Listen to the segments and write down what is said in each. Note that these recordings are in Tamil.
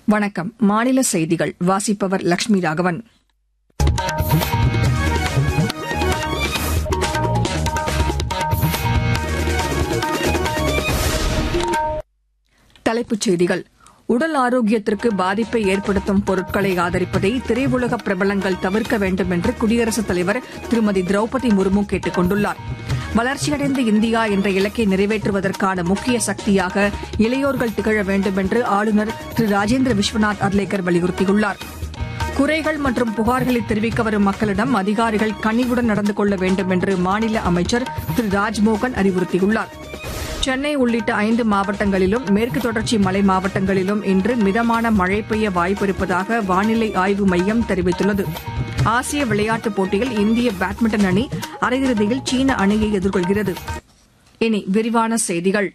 வணக்கம் மாநில செய்திகள் வாசிப்பவர் லட்சுமி ராகவன் தலைப்புச் செய்திகள் உடல் ஆரோக்கியத்திற்கு பாதிப்பை ஏற்படுத்தும் பொருட்களை ஆதரிப்பதை திரையுலக பிரபலங்கள் தவிர்க்க வேண்டும் என்று குடியரசுத் தலைவர் திருமதி திரௌபதி முர்மு கேட்டுக் கொண்டுள்ளார் வளர்ச்சியடைந்த இந்தியா என்ற இலக்கை நிறைவேற்றுவதற்கான முக்கிய சக்தியாக இளையோர்கள் திகழ வேண்டும் என்று ஆளுநர் திரு ராஜேந்திர விஸ்வநாத் அர்லேக்கர் வலியுறுத்தியுள்ளார் குறைகள் மற்றும் புகார்களை தெரிவிக்க வரும் மக்களிடம் அதிகாரிகள் கனிவுடன் நடந்து கொள்ள வேண்டும் என்று மாநில அமைச்சர் திரு ராஜ்மோகன் அறிவுறுத்தியுள்ளார் சென்னை உள்ளிட்ட ஐந்து மாவட்டங்களிலும் மேற்கு தொடர்ச்சி மலை மாவட்டங்களிலும் இன்று மிதமான மழை பெய்ய வாய்ப்பிருப்பதாக வானிலை ஆய்வு மையம் தெரிவித்துள்ளது ஆசிய விளையாட்டுப் போட்டியில் இந்திய பேட்மிண்டன் அணி அரையிறுதியில் சீன அணியை எதிர்கொள்கிறது இனி விரிவான செய்திகள்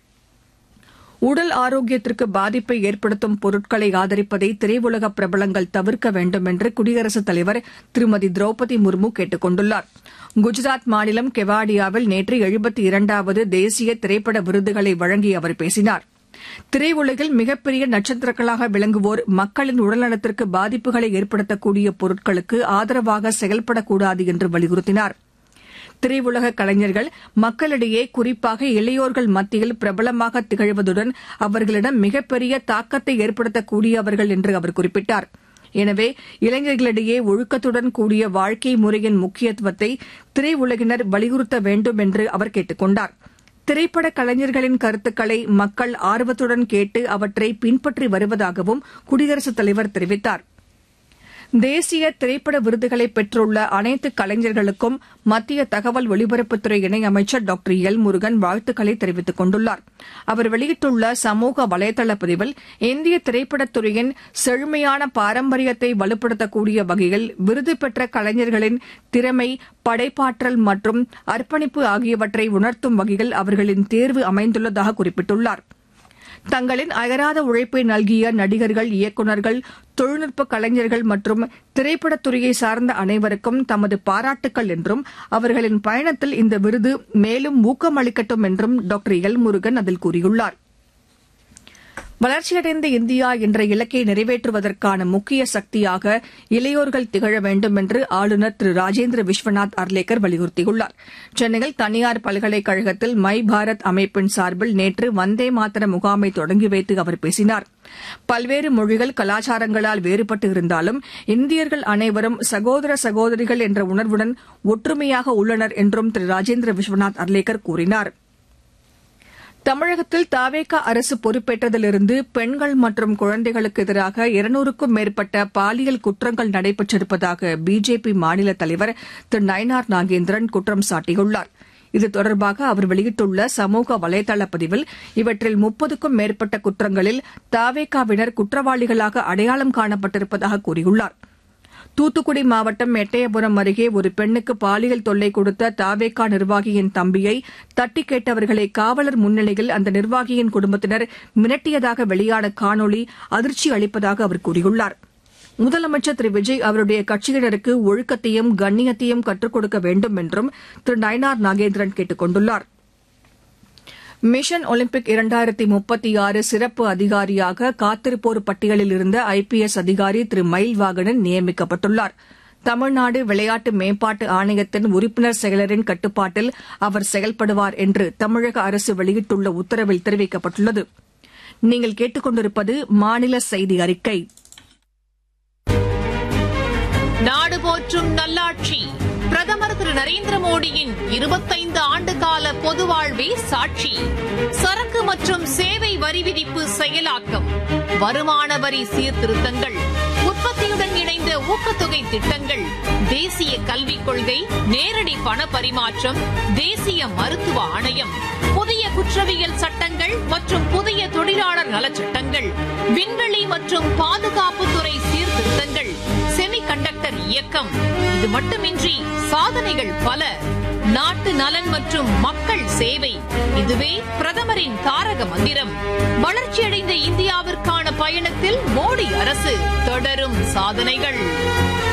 உடல் ஆரோக்கியத்திற்கு பாதிப்பை ஏற்படுத்தும் பொருட்களை ஆதரிப்பதை திரையுலக பிரபலங்கள் தவிர்க்க வேண்டும் என்று குடியரசுத் தலைவர் திருமதி திரௌபதி முர்மு கேட்டுக் கொண்டுள்ளார் குஜராத் மாநிலம் கெவாடியாவில் நேற்று எழுபத்தி இரண்டாவது தேசிய திரைப்பட விருதுகளை வழங்கி அவர் பேசினார் திரையுலகில் மிகப்பெரிய நட்சத்திரங்களாக விளங்குவோர் மக்களின் உடல்நலத்திற்கு பாதிப்புகளை ஏற்படுத்தக்கூடிய பொருட்களுக்கு ஆதரவாக செயல்படக்கூடாது என்று வலியுறுத்தினாா் திரையுலக கலைஞர்கள் மக்களிடையே குறிப்பாக இளையோர்கள் மத்தியில் பிரபலமாக திகழ்வதுடன் அவர்களிடம் மிகப்பெரிய தாக்கத்தை ஏற்படுத்தக்கூடியவர்கள் என்று அவர் குறிப்பிட்டார் எனவே இளைஞர்களிடையே ஒழுக்கத்துடன் கூடிய வாழ்க்கை முறையின் முக்கியத்துவத்தை திரையுலகினர் வலியுறுத்த வேண்டும் என்று அவர் கேட்டுக் கொண்டார் திரைப்பட கலைஞர்களின் கருத்துக்களை மக்கள் ஆர்வத்துடன் கேட்டு அவற்றை பின்பற்றி வருவதாகவும் குடியரசுத் தலைவர் தெரிவித்தாா் தேசிய திரைப்பட விருதுகளை பெற்றுள்ள அனைத்து கலைஞர்களுக்கும் மத்திய தகவல் ஒலிபரப்புத்துறை இணையமைச்சர் டாக்டர் எல் முருகன் வாழ்த்துக்களை தெரிவித்துக் கொண்டுள்ளார் அவர் வெளியிட்டுள்ள சமூக வலைதள பதிவில் இந்திய திரைப்படத்துறையின் செழுமையான பாரம்பரியத்தை வலுப்படுத்தக்கூடிய வகையில் விருது பெற்ற கலைஞர்களின் திறமை படைப்பாற்றல் மற்றும் அர்ப்பணிப்பு ஆகியவற்றை உணர்த்தும் வகையில் அவர்களின் தேர்வு அமைந்துள்ளதாக குறிப்பிட்டுள்ளாா் தங்களின் அயராத உழைப்பை நல்கிய நடிகர்கள் இயக்குநர்கள் தொழில்நுட்ப கலைஞர்கள் மற்றும் திரைப்படத்துறையை சார்ந்த அனைவருக்கும் தமது பாராட்டுக்கள் என்றும் அவர்களின் பயணத்தில் இந்த விருது மேலும் ஊக்கமளிக்கட்டும் என்றும் டாக்டர் எல் முருகன் அதில் கூறியுள்ளாா் வளர்ச்சியடைந்த இந்தியா என்ற இலக்கை நிறைவேற்றுவதற்கான முக்கிய சக்தியாக இளையோர்கள் திகழ வேண்டும் என்று ஆளுநர் திரு ராஜேந்திர விஸ்வநாத் அர்லேக்கர் வலியுறுத்தியுள்ளார் சென்னையில் தனியார் பல்கலைக்கழகத்தில் மை பாரத் அமைப்பின் சார்பில் நேற்று வந்தே மாதர முகாமை தொடங்கி வைத்து அவர் பேசினார் பல்வேறு மொழிகள் கலாச்சாரங்களால் வேறுபட்டு இருந்தாலும் இந்தியர்கள் அனைவரும் சகோதர சகோதரிகள் என்ற உணர்வுடன் ஒற்றுமையாக உள்ளனர் என்றும் திரு ராஜேந்திர விஸ்வநாத் அர்லேக்கர் கூறினாா் தமிழகத்தில் தாவேகா அரசு பொறுப்பேற்றதிலிருந்து பெண்கள் மற்றும் குழந்தைகளுக்கு எதிராக இருநூறுக்கும் மேற்பட்ட பாலியல் குற்றங்கள் நடைபெற்றிருப்பதாக பிஜேபி மாநில தலைவர் திரு நயனார் நாகேந்திரன் குற்றம் சாட்டியுள்ளார் இது தொடர்பாக அவர் வெளியிட்டுள்ள சமூக வலைதள பதிவில் இவற்றில் முப்பதுக்கும் மேற்பட்ட குற்றங்களில் தாவேகாவினர் குற்றவாளிகளாக அடையாளம் காணப்பட்டிருப்பதாக கூறியுள்ளாா் தூத்துக்குடி மாவட்டம் எட்டயபுரம் அருகே ஒரு பெண்ணுக்கு பாலியல் தொல்லை கொடுத்த தாவேகா நிர்வாகியின் தம்பியை தட்டி கேட்டவர்களை காவலர் முன்னிலையில் அந்த நிர்வாகியின் குடும்பத்தினர் மிரட்டியதாக வெளியான காணொலி அதிர்ச்சி அளிப்பதாக அவர் கூறியுள்ளார் முதலமைச்சர் திரு விஜய் அவருடைய கட்சியினருக்கு ஒழுக்கத்தையும் கண்ணியத்தையும் கற்றுக் கொடுக்க வேண்டும் என்றும் திரு நயனார் நாகேந்திரன் கேட்டுக் கொண்டுள்ளாா் மிஷன் ஒலிம்பிக் இரண்டாயிரத்தி முப்பத்தி ஆறு சிறப்பு அதிகாரியாக காத்திருப்போர் பட்டியலில் இருந்த ஐபிஎஸ் அதிகாரி திரு மயில்வாகனன் நியமிக்கப்பட்டுள்ளார் தமிழ்நாடு விளையாட்டு மேம்பாட்டு ஆணையத்தின் உறுப்பினர் செயலரின் கட்டுப்பாட்டில் அவர் செயல்படுவார் என்று தமிழக அரசு வெளியிட்டுள்ள உத்தரவில் தெரிவிக்கப்பட்டுள்ளது நீங்கள் கேட்டுக் கொண்டிருப்பது மாநில செய்தி அறிக்கை நாடு போற்றும் நல்லாட்சி பிரதமர் திரு நரேந்திர மோடியின் இருபத்தைந்து ஆண்டு கால பொது வாழ்வே சாட்சி சரக்கு மற்றும் சேவை வரி விதிப்பு செயலாக்கம் வருமான வரி சீர்திருத்தங்கள் உற்பத்தியுடன் இணைந்த ஊக்கத்தொகை திட்டங்கள் தேசிய கல்விக் கொள்கை நேரடி பண பரிமாற்றம் தேசிய மருத்துவ ஆணையம் புதிய குற்றவியல் சட்டங்கள் மற்றும் புதிய தொழிலாளர் நலச்சட்டங்கள் விண்வெளி மற்றும் பாதுகாப்புத்துறை சீர்திருத்தங்கள் செமி கண்டக்டர் இயக்கம் இது மட்டுமின்றி சாதனைகள் பல நாட்டு நலன் மற்றும் மக்கள் சேவை இதுவே பிரதமரின் தாரக மந்திரம் வளர்ச்சியடைந்த இந்தியாவிற்கான பயணத்தில் மோடி அரசு தொடரும் சாதனைகள்